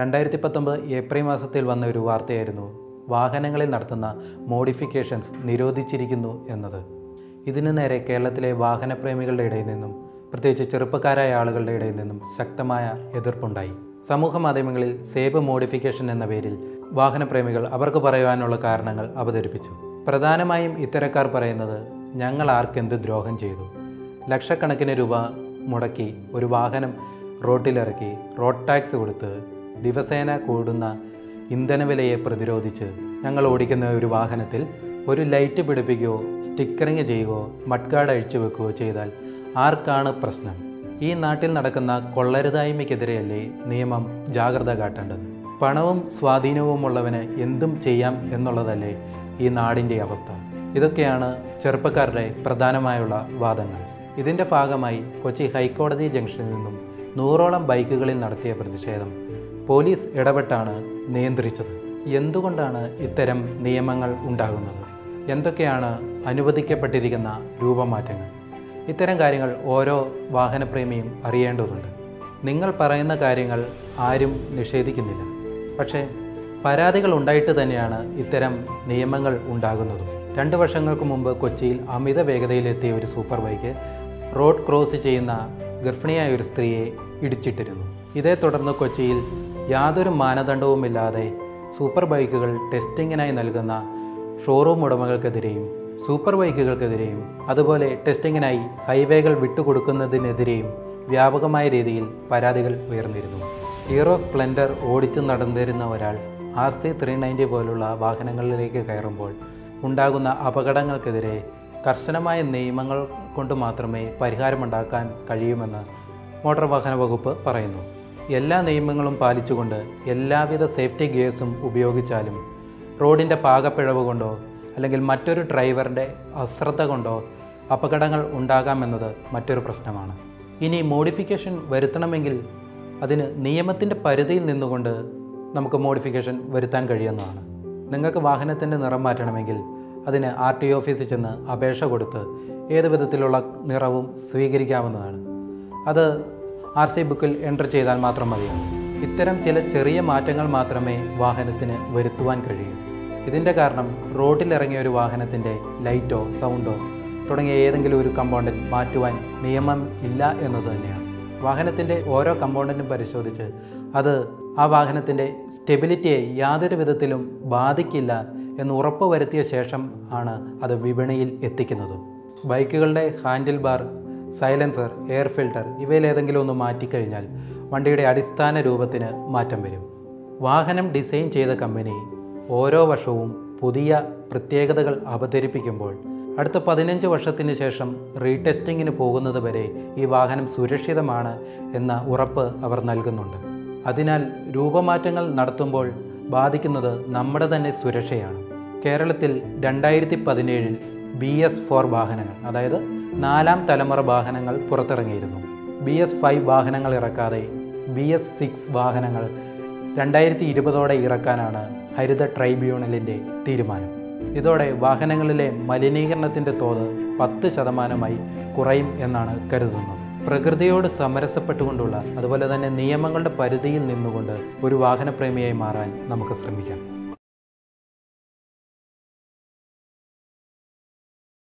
രണ്ടായിരത്തി പത്തൊമ്പത് ഏപ്രിൽ മാസത്തിൽ വന്ന ഒരു വാർത്തയായിരുന്നു വാഹനങ്ങളിൽ നടത്തുന്ന മോഡിഫിക്കേഷൻസ് നിരോധിച്ചിരിക്കുന്നു എന്നത് ഇതിനു നേരെ കേരളത്തിലെ വാഹനപ്രേമികളുടെ ഇടയിൽ നിന്നും പ്രത്യേകിച്ച് ചെറുപ്പക്കാരായ ആളുകളുടെ ഇടയിൽ നിന്നും ശക്തമായ എതിർപ്പുണ്ടായി സമൂഹ മാധ്യമങ്ങളിൽ സേബ് മോഡിഫിക്കേഷൻ എന്ന പേരിൽ വാഹനപ്രേമികൾ അവർക്ക് പറയുവാനുള്ള കാരണങ്ങൾ അവതരിപ്പിച്ചു പ്രധാനമായും ഇത്തരക്കാർ പറയുന്നത് ഞങ്ങൾ ആർക്കെന്ത് ദ്രോഹം ചെയ്തു ലക്ഷക്കണക്കിന് രൂപ മുടക്കി ഒരു വാഹനം റോട്ടിലിറക്കി റോഡ് ടാക്സ് കൊടുത്ത് ദിവസേന കൂടുന്ന ഇന്ധനവിലയെ പ്രതിരോധിച്ച് ഞങ്ങൾ ഓടിക്കുന്ന ഒരു വാഹനത്തിൽ ഒരു ലൈറ്റ് പിടിപ്പിക്കുകയോ സ്റ്റിക്കറിങ് ചെയ്യുകയോ മഡ്ഗാർഡ് അഴിച്ചു വെക്കുകയോ ചെയ്താൽ ആർക്കാണ് പ്രശ്നം ഈ നാട്ടിൽ നടക്കുന്ന കൊള്ളരുതായ്മയ്ക്കെതിരെയല്ലേ നിയമം ജാഗ്രത കാട്ടേണ്ടത് പണവും സ്വാധീനവുമുള്ളവന് എന്തും ചെയ്യാം എന്നുള്ളതല്ലേ ഈ നാടിൻ്റെ അവസ്ഥ ഇതൊക്കെയാണ് ചെറുപ്പക്കാരുടെ പ്രധാനമായുള്ള വാദങ്ങൾ ഇതിൻ്റെ ഭാഗമായി കൊച്ചി ഹൈക്കോടതി ജംഗ്ഷനിൽ നിന്നും നൂറോളം ബൈക്കുകളിൽ നടത്തിയ പ്രതിഷേധം പോലീസ് ഇടപെട്ടാണ് നിയന്ത്രിച്ചത് എന്തുകൊണ്ടാണ് ഇത്തരം നിയമങ്ങൾ ഉണ്ടാകുന്നത് എന്തൊക്കെയാണ് അനുവദിക്കപ്പെട്ടിരിക്കുന്ന രൂപമാറ്റങ്ങൾ ഇത്തരം കാര്യങ്ങൾ ഓരോ വാഹനപ്രേമിയും അറിയേണ്ടതുണ്ട് നിങ്ങൾ പറയുന്ന കാര്യങ്ങൾ ആരും നിഷേധിക്കുന്നില്ല പക്ഷേ പരാതികൾ ഉണ്ടായിട്ട് തന്നെയാണ് ഇത്തരം നിയമങ്ങൾ ഉണ്ടാകുന്നതും രണ്ട് വർഷങ്ങൾക്ക് മുമ്പ് കൊച്ചിയിൽ അമിത വേഗതയിലെത്തിയ ഒരു സൂപ്പർ ബൈക്ക് റോഡ് ക്രോസ് ചെയ്യുന്ന ഗർഭിണിയായ ഒരു സ്ത്രീയെ ഇടിച്ചിട്ടിരുന്നു ഇതേ തുടർന്ന് കൊച്ചിയിൽ യാതൊരു മാനദണ്ഡവുമില്ലാതെ സൂപ്പർ ബൈക്കുകൾ ടെസ്റ്റിങ്ങിനായി നൽകുന്ന ഷോറൂം ഉടമകൾക്കെതിരെയും സൂപ്പർ ബൈക്കുകൾക്കെതിരെയും അതുപോലെ ടെസ്റ്റിങ്ങിനായി ഹൈവേകൾ വിട്ടുകൊടുക്കുന്നതിനെതിരെയും വ്യാപകമായ രീതിയിൽ പരാതികൾ ഉയർന്നിരുന്നു ഹീറോ സ്പ്ലെൻഡർ ഓടിച്ചു നടന്നിരുന്ന ഒരാൾ ആർ സി ത്രീ നയൻറ്റി പോലുള്ള വാഹനങ്ങളിലേക്ക് കയറുമ്പോൾ ഉണ്ടാകുന്ന അപകടങ്ങൾക്കെതിരെ കർശനമായ നിയമങ്ങൾ കൊണ്ട് മാത്രമേ പരിഹാരമുണ്ടാക്കാൻ കഴിയുമെന്ന് മോട്ടോർ വാഹന വകുപ്പ് പറയുന്നു എല്ലാ നിയമങ്ങളും പാലിച്ചുകൊണ്ട് എല്ലാവിധ സേഫ്റ്റി ഗിയേഴ്സും ഉപയോഗിച്ചാലും റോഡിൻ്റെ പാകപ്പിഴവ് കൊണ്ടോ അല്ലെങ്കിൽ മറ്റൊരു ഡ്രൈവറിൻ്റെ അശ്രദ്ധ കൊണ്ടോ അപകടങ്ങൾ ഉണ്ടാകാമെന്നത് മറ്റൊരു പ്രശ്നമാണ് ഇനി മോഡിഫിക്കേഷൻ വരുത്തണമെങ്കിൽ അതിന് നിയമത്തിൻ്റെ പരിധിയിൽ നിന്നുകൊണ്ട് നമുക്ക് മോഡിഫിക്കേഷൻ വരുത്താൻ കഴിയുന്നതാണ് നിങ്ങൾക്ക് വാഹനത്തിൻ്റെ നിറം മാറ്റണമെങ്കിൽ അതിന് ആർ ടി ഓഫീസിൽ ചെന്ന് അപേക്ഷ കൊടുത്ത് ഏത് വിധത്തിലുള്ള നിറവും സ്വീകരിക്കാവുന്നതാണ് അത് ആർ സി ബുക്കിൽ എൻ്റർ ചെയ്താൽ മാത്രം മതിയാകും ഇത്തരം ചില ചെറിയ മാറ്റങ്ങൾ മാത്രമേ വാഹനത്തിന് വരുത്തുവാൻ കഴിയൂ ഇതിൻ്റെ കാരണം റോഡിലിറങ്ങിയ ഒരു വാഹനത്തിൻ്റെ ലൈറ്റോ സൗണ്ടോ തുടങ്ങിയ ഏതെങ്കിലും ഒരു കമ്പോണൻറ്റ് മാറ്റുവാൻ നിയമം ഇല്ല എന്നത് തന്നെയാണ് വാഹനത്തിൻ്റെ ഓരോ കമ്പോണൻറ്റും പരിശോധിച്ച് അത് ആ വാഹനത്തിൻ്റെ സ്റ്റെബിലിറ്റിയെ യാതൊരു വിധത്തിലും ബാധിക്കില്ല എന്ന് ഉറപ്പ് വരുത്തിയ ശേഷം ആണ് അത് വിപണിയിൽ എത്തിക്കുന്നത് ബൈക്കുകളുടെ handle bar silencer air filter ഇവയിലേതെങ്കിലും ഒന്ന് മാറ്റിക്കഴിഞ്ഞാൽ വണ്ടിയുടെ അടിസ്ഥാന രൂപത്തിന് മാറ്റം വരും വാഹനം ഡിസൈൻ ചെയ്ത കമ്പനി ഓരോ വർഷവും പുതിയ പ്രത്യേകതകൾ അവതരിപ്പിക്കുമ്പോൾ അടുത്ത പതിനഞ്ച് വർഷത്തിന് ശേഷം റീടെസ്റ്റിങ്ങിന് പോകുന്നത് വരെ ഈ വാഹനം സുരക്ഷിതമാണ് എന്ന ഉറപ്പ് അവർ നൽകുന്നുണ്ട് അതിനാൽ രൂപമാറ്റങ്ങൾ നടത്തുമ്പോൾ ബാധിക്കുന്നത് നമ്മുടെ തന്നെ സുരക്ഷയാണ് കേരളത്തിൽ രണ്ടായിരത്തി പതിനേഴിൽ ബി എസ് ഫോർ വാഹനങ്ങൾ അതായത് നാലാം തലമുറ വാഹനങ്ങൾ പുറത്തിറങ്ങിയിരുന്നു ബി എസ് ഫൈവ് വാഹനങ്ങൾ ഇറക്കാതെ ബി എസ് സിക്സ് വാഹനങ്ങൾ രണ്ടായിരത്തി ഇരുപതോടെ ഇറക്കാനാണ് ഹരിത ട്രൈബ്യൂണലിൻ്റെ തീരുമാനം ഇതോടെ വാഹനങ്ങളിലെ മലിനീകരണത്തിൻ്റെ തോത് പത്ത് ശതമാനമായി കുറയും എന്നാണ് കരുതുന്നത് പ്രകൃതിയോട് സമരസപ്പെട്ടുകൊണ്ടുള്ള അതുപോലെ തന്നെ നിയമങ്ങളുടെ പരിധിയിൽ നിന്നുകൊണ്ട് ഒരു വാഹനപ്രേമിയായി മാറാൻ നമുക്ക് ശ്രമിക്കാം